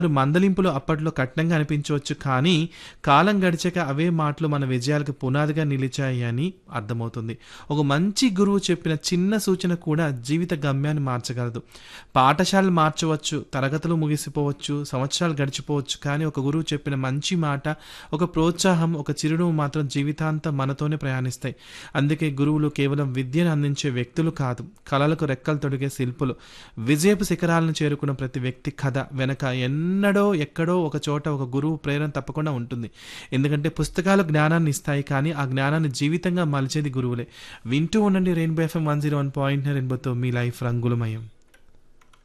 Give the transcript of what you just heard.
మందలింపులు అప్పట్లో కఠినంగా అనిపించవచ్చు కానీ కాలం గడిచాక అవే మాటలు మన విజయాలకు పునాదిగా నిలిచాయి అని అర్థమవుతుంది ఒక మంచి గురువు చెప్పిన చిన్న సూచన కూడా జీవిత గమ్యాన్ని మార్చగలదు పాఠశాలలు మార్చవచ్చు తరగతులు ముగిసిపోవచ్చు సంవత్సరాలు గడిచిపోవచ్చు కానీ ఒక గురువు చెప్పిన మంచి మాట ఒక ప్రోత్సాహం ఒక చిరునవ్వు మాత్రం జీవితాంతం మనతోనే ప్రయాణిస్తాయి అందుకే గురువులు కేవలం విద్యను అందించే వ్యక్తులు కాదు కళలకు రెక్కలు తొడిగే శిల్పులు విజయపు శిఖరాలను చేరుకున్న ప్రతి వ్యక్తి కథ వెనక ఎన్నడో ఎక్కడో ఒక చోట ఒక గురువు ప్రేరణ తప్పకుండా ఉంటుంది ఎందుకంటే పుస్తకాలు జ్ఞానాన్ని ఇస్తాయి కానీ ఆ జ్ఞానాన్ని జీవితంగా మలిచేది గురువులే వింటూ ఉండండి Rainbow FM one zero one point రెయిన్బోతో మీ లైఫ్ రంగులమయం